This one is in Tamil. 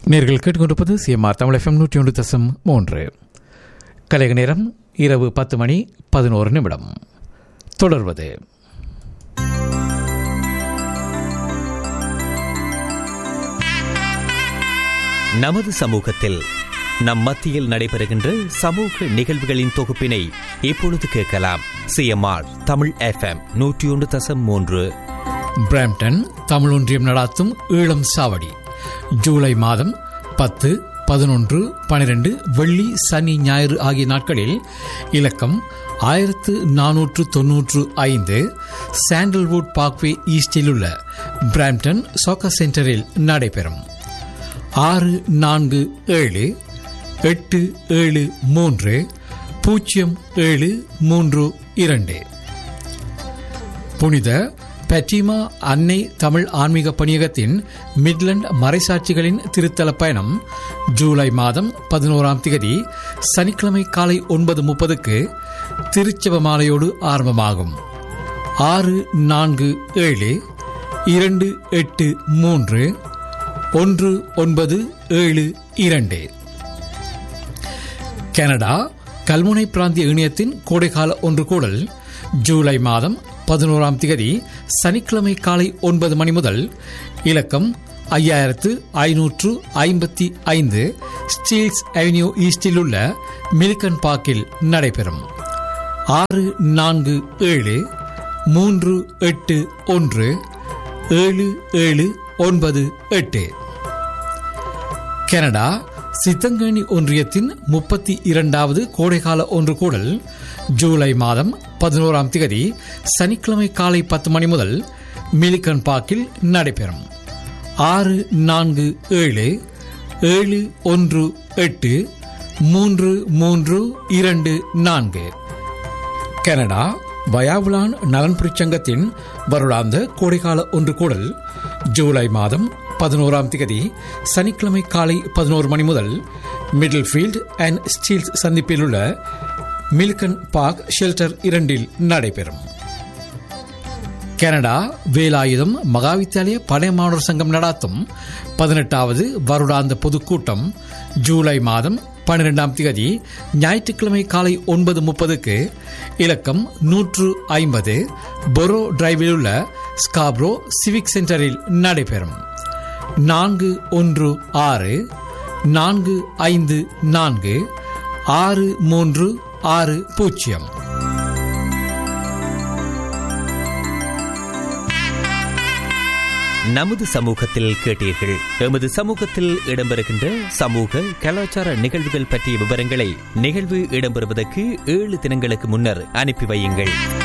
நேர்கள் கேட்டுக்கொண்டிருப்பது சிஎம்ஆர் தமிழ் எஃப்எம் நூற்றி ஒன்று தசம் மூன்று கலைக நேரம் இரவு பத்து மணி பதினோரு நிமிடம் தொடர்வது நமது சமூகத்தில் நம் மத்தியில் நடைபெறுகின்ற சமூக நிகழ்வுகளின் தொகுப்பினை இப்பொழுது கேட்கலாம் சிஎம்ஆர் தமிழ் எஃப்எம் நூற்றி ஒன்று தசம் மூன்று பிராம்டன் தமிழ் ஒன்றியம் நடாத்தும் ஈழம் சாவடி ஜூலை மாதம் பத்து பதினொன்று பனிரெண்டு வெள்ளி சனி ஞாயிறு ஆகிய நாட்களில் இலக்கம் ஆயிரத்து நானூற்று தொன்னூற்று ஐந்து சாண்டல்வுட் பார்க்வே ஈஸ்டில் உள்ள பிராம்டன் சோக்கர் சென்டரில் நடைபெறும் ஆறு நான்கு ஏழு எட்டு ஏழு மூன்று பூஜ்ஜியம் ஏழு மூன்று இரண்டு புனித பெட்டிமா அன்னை தமிழ் ஆன்மீக பணியகத்தின் மிட்லண்ட் மறைசாட்சிகளின் திருத்தல பயணம் ஜூலை மாதம் பதினோராம் திகதி சனிக்கிழமை காலை ஒன்பது முப்பதுக்கு திருச்செவ மாலையோடு ஆரம்பமாகும் ஆறு நான்கு ஏழு இரண்டு எட்டு மூன்று ஒன்று ஒன்பது ஏழு இரண்டு கனடா கல்முனை பிராந்திய இணையத்தின் கோடைகால ஒன்று கூடல் ஜூலை மாதம் பதினோராம் திகதி சனிக்கிழமை காலை ஒன்பது மணி முதல் இலக்கம் ஐயாயிரத்து ஐநூற்று ஐம்பத்தி ஐந்து ஸ்டீல்ஸ் அவென்யூ ஈஸ்டில் உள்ள மில்கன் பார்க்கில் நடைபெறும் ஆறு நான்கு ஏழு மூன்று எட்டு ஒன்று ஏழு ஏழு ஒன்பது எட்டு கனடா சித்தங்கேணி ஒன்றியத்தின் முப்பத்தி இரண்டாவது கோடைகால ஒன்று கூடல் ஜூலை மாதம் பதினோராம் திகதி சனிக்கிழமை காலை பத்து மணி முதல் மிலிகன் பார்க்கில் நடைபெறும் ஆறு நான்கு ஏழு ஏழு ஒன்று எட்டு மூன்று மூன்று இரண்டு நான்கு கனடா வயாவுலான் நலன்புரி சங்கத்தின் வருடாந்த கோடைகால ஒன்று கூடல் ஜூலை மாதம் பதினோராம் திகதி சனிக்கிழமை காலை பதினோரு மணி முதல் மிடில் ஃபீல்ட் அண்ட் ஸ்டீல்ஸ் சந்திப்பில் உள்ள மில்கன் பார்க் ஷெல்டர் இரண்டில் நடைபெறும் கனடா வேலாயுதம் மகாவித்தியாலய பழைய மாணவர் சங்கம் நடாத்தும் பதினெட்டாவது வருடாந்த பொதுக்கூட்டம் ஜூலை மாதம் பன்னிரெண்டாம் திகதி ஞாயிற்றுக்கிழமை காலை ஒன்பது முப்பதுக்கு இலக்கம் நூற்று ஐம்பது பொரோ டிரைவில் உள்ள ஸ்காப்ரோ சிவிக் சென்டரில் நடைபெறும் நான்கு ஒன்று ஆறு நான்கு ஐந்து நான்கு ஆறு மூன்று ஆறு பூஜ்ஜியம் நமது சமூகத்தில் கேட்டீர்கள் எமது சமூகத்தில் இடம்பெறுகின்ற சமூக கலாச்சார நிகழ்வுகள் பற்றிய விவரங்களை நிகழ்வு இடம்பெறுவதற்கு ஏழு தினங்களுக்கு முன்னர் அனுப்பி வையுங்கள்